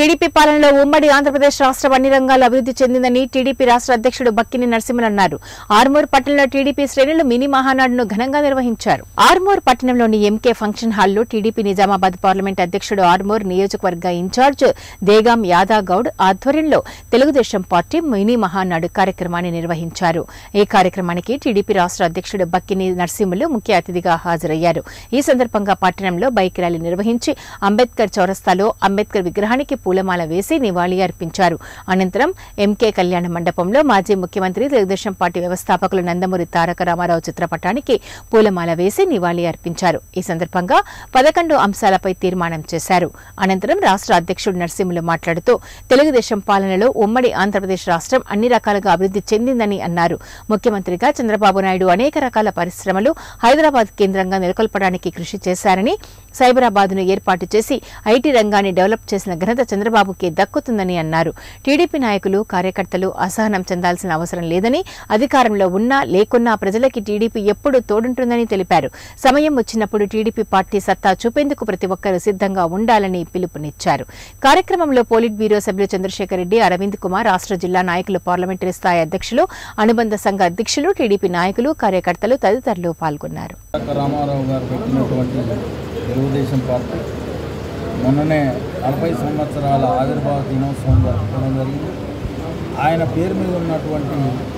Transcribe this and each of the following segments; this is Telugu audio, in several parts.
టీడీపీ పాలనలో ఉమ్మడి ఆంధ్రప్రదేశ్ రాష్ట్రం అన్ని రంగాల్లో అభివృద్ధి చెందిందని టీడీపీ రాష్ట్ర అధ్యక్షుడు బక్కిని నరసింహన్ అన్నారు ఆర్మూర్ పట్టణంలో టీడీపీ శ్రేణులు మినీ మహానాడును ఘనంగా నిర్వహించారు ఆర్మూర్ పట్టణంలోని ఎంకే ఫంక్షన్ హాల్లో టీడీపీ నిజామాబాద్ పార్లమెంట్ అధ్యక్షుడు ఆర్మూర్ నియోజకవర్గ ఇన్ఛార్జ్ దేగాం యాదా గౌడ్ ఆధ్వర్యంలో తెలుగుదేశం పార్టీ మినీ మహానాడు కార్యక్రమాన్ని నిర్వహించారు ఈ కార్యక్రమానికి టీడీపీ రాష్ట్ర అధ్యక్షుడు బక్కిని నరసింహులు ముఖ్య అతిథిగా హాజరయ్యారు ఈ సందర్భంగా పట్టణంలో బైక్ ర్యాలీ నిర్వహించి అంబేద్కర్ చౌరస్తాలో అంబేద్కర్ విగ్రహానికి పూలమాల వేసి నివాళి అర్పించారు అనంతరం ఎంకే కళ్యాణ మండపంలో మాజీ ముఖ్యమంత్రి తెలుగుదేశం పార్టీ వ్యవస్థాపకులు నందమూరి తారక రామారావు చిత్రపటానికి పూలమాల వేసి నివాళి అర్పించారు ఈ సందర్భంగా పదకొండు అంశాలపై తీర్మానం చేశారు అనంతరం రాష్ట్ర అధ్యక్షుడు నరసింహులు మాట్లాడుతూ తెలుగుదేశం పాలనలో ఉమ్మడి ఆంధ్రప్రదేశ్ రాష్ట్రం అన్ని రకాలుగా అభివృద్ధి చెందిందని అన్నారు ముఖ్యమంత్రిగా చంద్రబాబు నాయుడు అనేక రకాల పరిశ్రమలు హైదరాబాద్ కేంద్రంగా నెలకొల్పడానికి కృషి చేశారని సైబరాబాద్ను ఏర్పాటు చేసి ఐటీ రంగాన్ని డెవలప్ చేసిన ఘనత చంద్రబాబుకే దక్కుతుందని అన్నారు టీడీపీ నాయకులు కార్యకర్తలు అసహనం చెందాల్సిన అవసరం లేదని అధికారంలో ఉన్నా లేకున్నా ప్రజలకి టీడీపీ ఎప్పుడూ తోడుంటుందని తెలిపారు సమయం వచ్చినప్పుడు టీడీపీ పార్టీ సత్తా చూపేందుకు ప్రతి ఒక్కరూ సిద్ధంగా ఉండాలని పిలుపునిచ్చారు కార్యక్రమంలో పోలిట్ బ్యూరో సభ్యులు చంద్రశేఖర్ రెడ్డి అరవింద్ కుమార్ రాష్ట్ర జిల్లా నాయకులు పార్లమెంటరీ స్థాయి అధ్యక్షులు అనుబంధ సంఘ అధ్యక్షులు టీడీపీ నాయకులు కార్యకర్తలు తదితరులు పాల్గొన్నారు తారక రామారావు గారు పెట్టినటువంటి తెలుగుదేశం పార్టీ మొన్ననే నలభై సంవత్సరాల ఆవిర్భావ దినోత్సవం జరుపుకోవడం జరిగింది ఆయన పేరు మీద ఉన్నటువంటి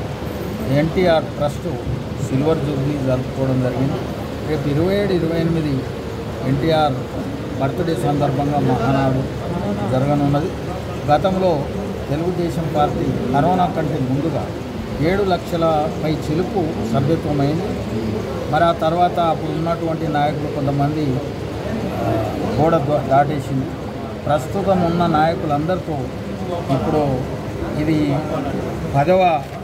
ఎన్టీఆర్ ట్రస్ట్ సిల్వర్ జూబ్లీ జరుపుకోవడం జరిగింది రేపు ఇరవై ఏడు ఇరవై ఎనిమిది ఎన్టీఆర్ బర్త్డే సందర్భంగా మహానాడు జరగనున్నది గతంలో తెలుగుదేశం పార్టీ కరోనా కంటే ముందుగా ఏడు లక్షల పై చిలుపు సభ్యత్వమైంది మరి ఆ తర్వాత అప్పుడు ఉన్నటువంటి నాయకులు కొంతమంది ఆ, గోడ దా- దాటేసింది ప్రస్తుతం ఉన్న నాయకులందరితో ఇప్పుడు ఇది పదవ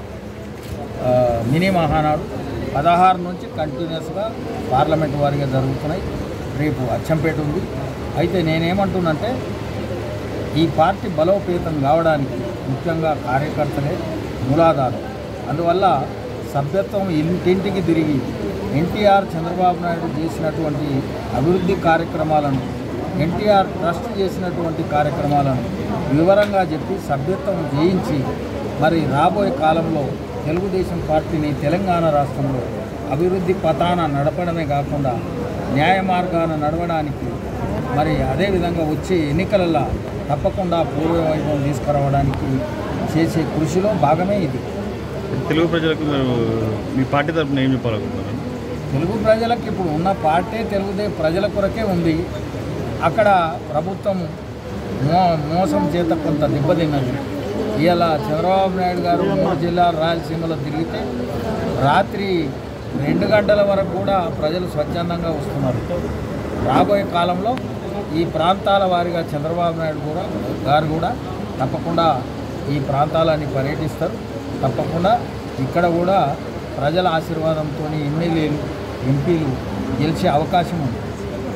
ఆ, మినీ మహానాడు పదహారు నుంచి కంటిన్యూస్గా పార్లమెంట్ వారిగా జరుగుతున్నాయి రేపు అచ్చంపేట ఉంది అయితే నేనేమంటున్నంటే ఈ పార్టీ బలోపేతం కావడానికి ముఖ్యంగా కార్యకర్తలే మూలాధారం అందువల్ల సభ్యత్వం ఇంటింటికి తిరిగి ఎన్టీఆర్ చంద్రబాబు నాయుడు చేసినటువంటి అభివృద్ధి కార్యక్రమాలను ఎన్టీఆర్ ట్రస్ట్ చేసినటువంటి కార్యక్రమాలను వివరంగా చెప్పి సభ్యత్వం చేయించి మరి రాబోయే కాలంలో తెలుగుదేశం పార్టీని తెలంగాణ రాష్ట్రంలో అభివృద్ధి పతాన నడపడమే కాకుండా న్యాయ మార్గాన నడవడానికి మరి అదేవిధంగా వచ్చే ఎన్నికలలో తప్పకుండా పూర్వ వైభవం తీసుకురావడానికి చేసే కృషిలో భాగమే ఇది తెలుగు ప్రజలకు మీరు మీ పార్టీ తరఫున ఏం చెప్పాలనుకుంటున్నారు తెలుగు ప్రజలకు ఇప్పుడు ఉన్న పార్టీ తెలుగుదేశం ప్రజల కొరకే ఉంది అక్కడ ప్రభుత్వం మో మోసం చేత కొంత దెబ్బతిన్నది ఇవాళ చంద్రబాబు నాయుడు గారు మూడు జిల్లాల రాయలసీమలో తిరిగితే రాత్రి రెండు గంటల వరకు కూడా ప్రజలు స్వచ్ఛందంగా వస్తున్నారు రాబోయే కాలంలో ఈ ప్రాంతాల వారిగా చంద్రబాబు నాయుడు కూడా గారు కూడా తప్పకుండా ఈ ప్రాంతాలని పర్యటిస్తారు తప్పకుండా ఇక్కడ కూడా ప్రజల ఆశీర్వాదంతో ఎమ్మెల్యేలు ఎంపీలు గెలిచే అవకాశం ఉంది